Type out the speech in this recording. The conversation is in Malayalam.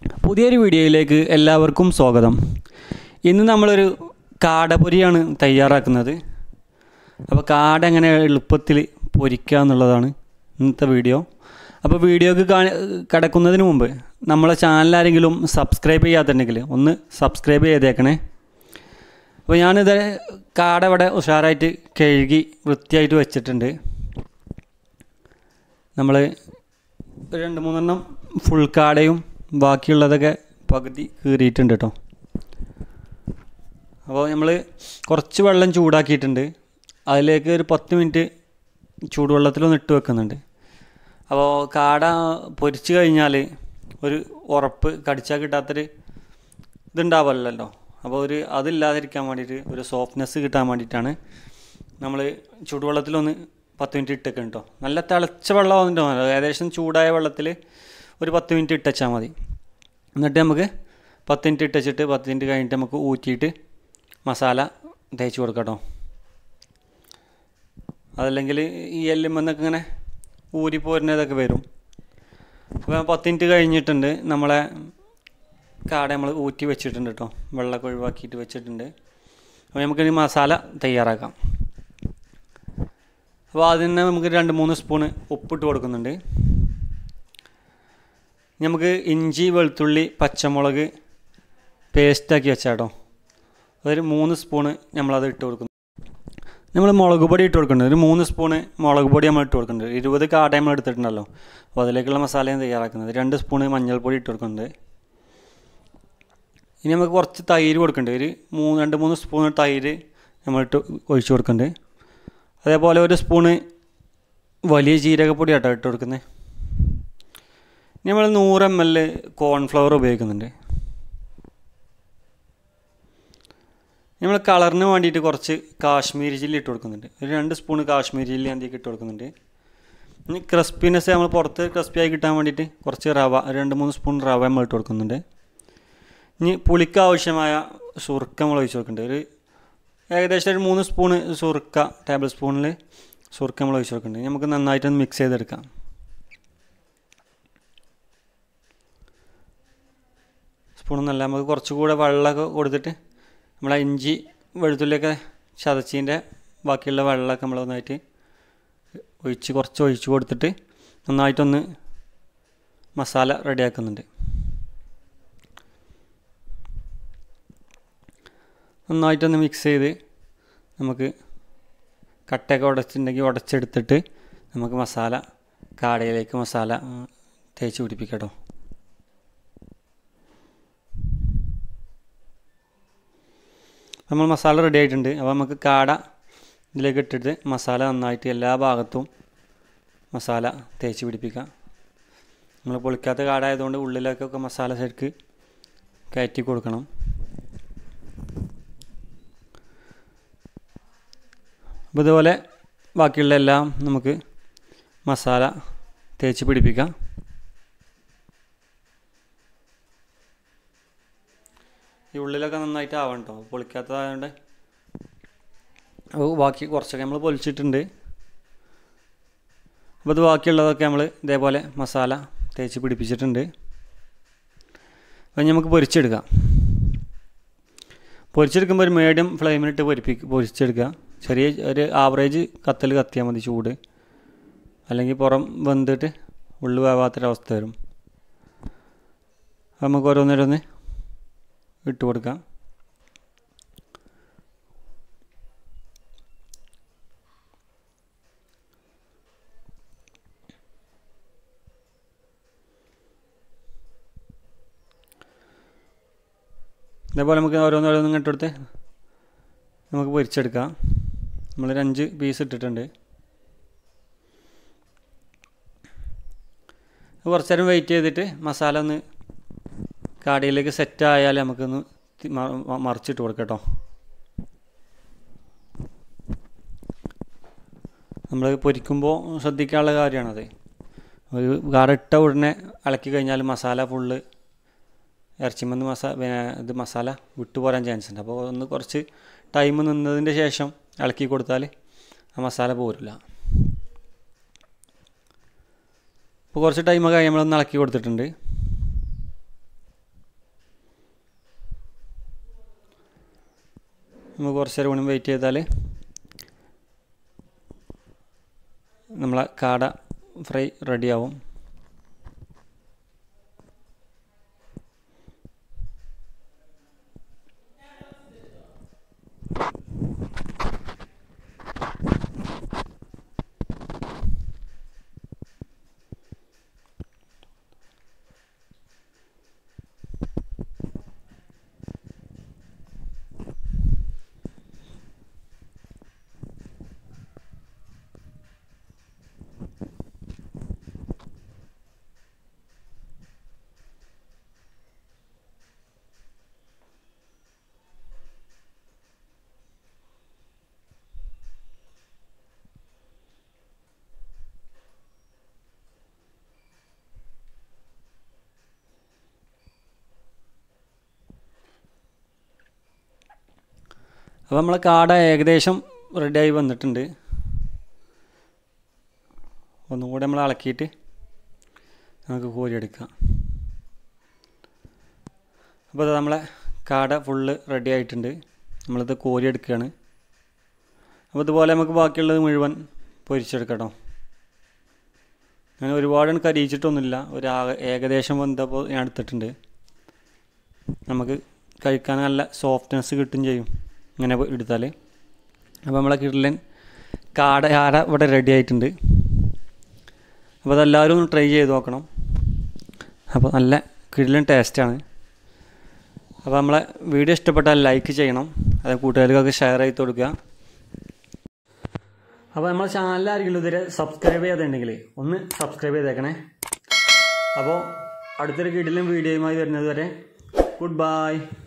പുതിയൊരു വീഡിയോയിലേക്ക് എല്ലാവർക്കും സ്വാഗതം ഇന്ന് നമ്മളൊരു കാടപൊരിയാണ് തയ്യാറാക്കുന്നത് അപ്പോൾ കാട എങ്ങനെ എളുപ്പത്തിൽ പൊരിക്കുക എന്നുള്ളതാണ് ഇന്നത്തെ വീഡിയോ അപ്പോൾ വീഡിയോക്ക് കാണി കിടക്കുന്നതിന് മുമ്പ് നമ്മളെ ചാനൽ ആരെങ്കിലും സബ്സ്ക്രൈബ് ചെയ്യാത്തുണ്ടെങ്കിൽ ഒന്ന് സബ്സ്ക്രൈബ് ചെയ്തേക്കണേ അപ്പോൾ ഞാനിത് കാട ഇവിടെ ഉഷാറായിട്ട് കഴുകി വൃത്തിയായിട്ട് വെച്ചിട്ടുണ്ട് നമ്മൾ ഒരു രണ്ട് മൂന്നെണ്ണം ഫുൾ കാടയും ബാക്കിയുള്ളതൊക്കെ പകുതി കീറിയിട്ടുണ്ട് കേട്ടോ അപ്പോൾ നമ്മൾ കുറച്ച് വെള്ളം ചൂടാക്കിയിട്ടുണ്ട് അതിലേക്ക് ഒരു പത്ത് മിനിറ്റ് ചൂടുവെള്ളത്തിലൊന്ന് ഇട്ട് വെക്കുന്നുണ്ട് അപ്പോൾ കാട പൊരിച്ച് കഴിഞ്ഞാൽ ഒരു ഉറപ്പ് കടിച്ചാൽ കിട്ടാത്തൊരു ഇതുണ്ടാവില്ലല്ലോ അപ്പോൾ ഒരു അതില്ലാതിരിക്കാൻ വേണ്ടിയിട്ട് ഒരു സോഫ്റ്റ്നെസ് കിട്ടാൻ വേണ്ടിയിട്ടാണ് നമ്മൾ ചൂടുവെള്ളത്തിലൊന്ന് പത്ത് മിനിറ്റ് ഇട്ടേക്കും കേട്ടോ നല്ല തിളച്ച വെള്ളം വന്നിട്ടോ ഏകദേശം ചൂടായ വെള്ളത്തിൽ ഒരു പത്ത് മിനിറ്റ് ഇട്ടച്ചാൽ മതി എന്നിട്ട് നമുക്ക് പത്ത് മിനിറ്റ് ഇട്ടച്ചിട്ട് പത്ത് മിനിറ്റ് കഴിഞ്ഞിട്ട് നമുക്ക് ഊറ്റിയിട്ട് മസാല തേച്ച് കൊടുക്കാം കേട്ടോ അതല്ലെങ്കിൽ ഈ എല്ലുമെന്നൊക്കെ ഇങ്ങനെ ഊരി പോരുന്നതൊക്കെ വരും അപ്പോൾ പത്ത് മിനിറ്റ് കഴിഞ്ഞിട്ടുണ്ട് നമ്മളെ കാട നമ്മൾ ഊറ്റി വെച്ചിട്ടുണ്ട് കേട്ടോ വെള്ളമൊക്കെ ഒഴിവാക്കിയിട്ട് വെച്ചിട്ടുണ്ട് അപ്പോൾ നമുക്കിനി മസാല തയ്യാറാക്കാം അപ്പോൾ അതിന് നമുക്ക് രണ്ട് മൂന്ന് സ്പൂണ് ഉപ്പിട്ട് കൊടുക്കുന്നുണ്ട് നമുക്ക് ഇഞ്ചി വെളുത്തുള്ളി പച്ചമുളക് പേസ്റ്റാക്കി വെച്ചാട്ടോ അതൊരു മൂന്ന് സ്പൂണ് നമ്മളത് ഇട്ട് കൊടുക്കുന്നു നമ്മൾ മുളക് പൊടി ഇട്ട് കൊടുക്കുന്നുണ്ട് ഒരു മൂന്ന് സ്പൂണ് മുളക് പൊടി നമ്മൾ ഇട്ട് കൊടുക്കുന്നുണ്ട് ഇരുപത് കാട നമ്മൾ എടുത്തിട്ടുണ്ടല്ലോ അപ്പോൾ അതിലേക്കുള്ള മസാലയാണ് തയ്യാറാക്കുന്നത് രണ്ട് സ്പൂണ് മഞ്ഞൾപ്പൊടി ഇട്ട് കൊടുക്കുന്നുണ്ട് ഇനി നമുക്ക് കുറച്ച് തൈര് കൊടുക്കുന്നുണ്ട് ഒരു മൂന്ന് രണ്ട് മൂന്ന് സ്പൂൺ തൈര് നമ്മളിട്ട് ഒഴിച്ച് കൊടുക്കുന്നുണ്ട് അതേപോലെ ഒരു സ്പൂണ് വലിയ ജീരകപ്പൊടി ആട്ടോ ഇട്ട് കൊടുക്കുന്നത് ഇനി നമ്മൾ നൂറ് എം എൽ കോൺഫ്ലവർ ഉപയോഗിക്കുന്നുണ്ട് നമ്മൾ കളറിന് വേണ്ടിയിട്ട് കുറച്ച് കാശ്മീരി ചില്ലി ഇട്ട് കൊടുക്കുന്നുണ്ട് ഒരു രണ്ട് സ്പൂണ് കാശ്മീരി ചില്ലി എന്തൊക്കെ ഇട്ട് കൊടുക്കുന്നുണ്ട് ഇനി ക്രിസ്പിനെസ് നമ്മൾ പുറത്ത് ക്രിസ്പി ആയി കിട്ടാൻ വേണ്ടിയിട്ട് കുറച്ച് റവ ഒരു രണ്ട് മൂന്ന് സ്പൂൺ റവ നമ്മൾ ഇട്ട് കൊടുക്കുന്നുണ്ട് ഇനി പുളിക്ക് ആവശ്യമായ സുറുക്ക നമ്മൾ ഒഴിച്ച് കൊടുക്കുന്നുണ്ട് ഒരു ഏകദേശം ഒരു മൂന്ന് സ്പൂണ് സുറുക്ക ടേബിൾ സ്പൂണിൽ സുറുക്ക നമ്മൾ ഒഴിച്ച് കൊടുക്കുന്നുണ്ട് നമുക്ക് നന്നായിട്ടൊന്ന് മിക്സ് ചെയ്തെടുക്കാം സ്പൂണൊന്നല്ല നമുക്ക് കുറച്ചുകൂടെ വെള്ളമൊക്കെ കൊടുത്തിട്ട് നമ്മളെ ഇഞ്ചി വെളുത്തുള്ളിയൊക്കെ ചതച്ചതിൻ്റെ ബാക്കിയുള്ള വെള്ളമൊക്കെ നമ്മൾ നന്നായിട്ട് ഒഴിച്ച് കുറച്ച് ഒഴിച്ച് കൊടുത്തിട്ട് നന്നായിട്ടൊന്ന് മസാല റെഡിയാക്കുന്നുണ്ട് നന്നായിട്ടൊന്ന് മിക്സ് ചെയ്ത് നമുക്ക് കട്ടയൊക്കെ ഉടച്ചിട്ടുണ്ടെങ്കിൽ ഉടച്ചെടുത്തിട്ട് നമുക്ക് മസാല കാടയിലേക്ക് മസാല തേച്ച് പിടിപ്പിക്കാം കേട്ടോ നമ്മൾ മസാല റെഡി ആയിട്ടുണ്ട് അപ്പോൾ നമുക്ക് കാട ഇതിലേക്ക് ഇട്ടിട്ട് മസാല നന്നായിട്ട് എല്ലാ ഭാഗത്തും മസാല തേച്ച് പിടിപ്പിക്കാം നമ്മൾ പൊളിക്കാത്ത കാട ആയതുകൊണ്ട് ഉള്ളിലേക്കൊക്കെ മസാല ശരിക്ക് കയറ്റി കൊടുക്കണം അപ്പോൾ ഇതുപോലെ ബാക്കിയുള്ള എല്ലാം നമുക്ക് മസാല തേച്ച് പിടിപ്പിക്കാം ഈ ഉള്ളിലൊക്കെ നന്നായിട്ട് ആവണം കേട്ടോ പൊളിക്കാത്തതായതുകൊണ്ട് അപ്പോൾ ബാക്കി കുറച്ചൊക്കെ നമ്മൾ പൊലിച്ചിട്ടുണ്ട് അപ്പോൾ ഇത് ബാക്കിയുള്ളതൊക്കെ നമ്മൾ ഇതേപോലെ മസാല തേച്ച് പിടിപ്പിച്ചിട്ടുണ്ട് അപ്പോൾ നമുക്ക് പൊരിച്ചെടുക്കാം പൊരിച്ചെടുക്കുമ്പോൾ ഒരു മീഡിയം ഫ്ലെയിമിലിട്ട് പൊരിപ്പി പൊരിച്ചെടുക്കുക ചെറിയ ഒരു ആവറേജ് കത്തൽ കത്തിയാൽ മതി ചൂട് അല്ലെങ്കിൽ പുറം വെന്തിട്ട് ഉള്ളു വേവാത്തൊരവസ്ഥ വരും നമുക്ക് ഓരോന്നോരോന്ന് ഇട്ട് കൊടുക്കാം ഇതേപോലെ നമുക്ക് ഓരോന്നോരോന്നും ഇങ്ങോട്ട് കൊടുത്ത് നമുക്ക് പൊരിച്ചെടുക്കാം നമ്മളൊരു അഞ്ച് പീസ് ഇട്ടിട്ടുണ്ട് കുറച്ച് നേരം വെയിറ്റ് ചെയ്തിട്ട് മസാല ഒന്ന് കാടിയിലേക്ക് സെറ്റ് ആയാൽ നമുക്കൊന്ന് മറിച്ചിട്ട് കൊടുക്കാം കേട്ടോ നമ്മൾ പൊരിക്കുമ്പോൾ ശ്രദ്ധിക്കാനുള്ള കാര്യമാണത് ഒരു കാട ഇട്ട ഉടനെ ഇളക്കി കഴിഞ്ഞാൽ മസാല ഫുള്ള് ഇറച്ചിമന്ന് മസാല പിന്നെ ഇത് മസാല വിട്ടു പോരാൻ ചാൻസ് ഉണ്ട് അപ്പോൾ ഒന്ന് കുറച്ച് ടൈം നിന്നതിൻ്റെ ശേഷം ഇളക്കി കൊടുത്താൽ ആ മസാല പോരില്ല ഇപ്പോൾ കുറച്ച് ടൈമൊക്കെ നമ്മളൊന്ന് ഇളക്കി കൊടുത്തിട്ടുണ്ട് നമുക്ക് കുറച്ച് നേരം കൂടി വെയിറ്റ് ചെയ്താൽ നമ്മളെ കാട ഫ്രൈ റെഡിയാവും അപ്പോൾ നമ്മളെ കാട ഏകദേശം റെഡിയായി വന്നിട്ടുണ്ട് ഒന്നും കൂടെ നമ്മൾ ഇളക്കിയിട്ട് നമുക്ക് കോരിയെടുക്കാം അപ്പോൾ അത് നമ്മളെ കാട ഫുള്ള് റെഡി ആയിട്ടുണ്ട് നമ്മളിത് കോരിയെടുക്കുകയാണ് അപ്പോൾ ഇതുപോലെ നമുക്ക് ബാക്കിയുള്ളത് മുഴുവൻ പൊരിച്ചെടുക്കാം കേട്ടോ ഞാൻ ഒരുപാട് കരിയിച്ചിട്ടൊന്നുമില്ല ഒരു ആ- ഏകദേശം വന്നപ്പോൾ ഞാൻ എടുത്തിട്ടുണ്ട് നമുക്ക് കഴിക്കാൻ നല്ല സോഫ്റ്റ്നെസ് കിട്ടും ചെയ്യും ഇങ്ങനെ എടുത്താൽ അപ്പോൾ നമ്മളെ കിടലൻ കാട കാട ഇവിടെ റെഡി ആയിട്ടുണ്ട് അപ്പോൾ അതെല്ലാവരും ഒന്ന് ട്രൈ ചെയ്ത് നോക്കണം അപ്പോൾ നല്ല കിടലൻ ടേസ്റ്റാണ് അപ്പോൾ നമ്മളെ വീഡിയോ ഇഷ്ടപ്പെട്ടാൽ ലൈക്ക് ചെയ്യണം അത് കൂട്ടുകാർക്കൊക്കെ ഷെയർ ചെയ്ത് കൊടുക്കുക അപ്പോൾ നമ്മളെ ചാനൽ ആരെങ്കിലും ഇതുവരെ സബ്സ്ക്രൈബ് ചെയ്തിട്ടുണ്ടെങ്കിൽ ഒന്ന് സബ്സ്ക്രൈബ് ചെയ്തേക്കണേ അപ്പോൾ അടുത്തൊരു കിടിലും വീഡിയോയുമായി വരുന്നത് വരെ ഗുഡ് ബൈ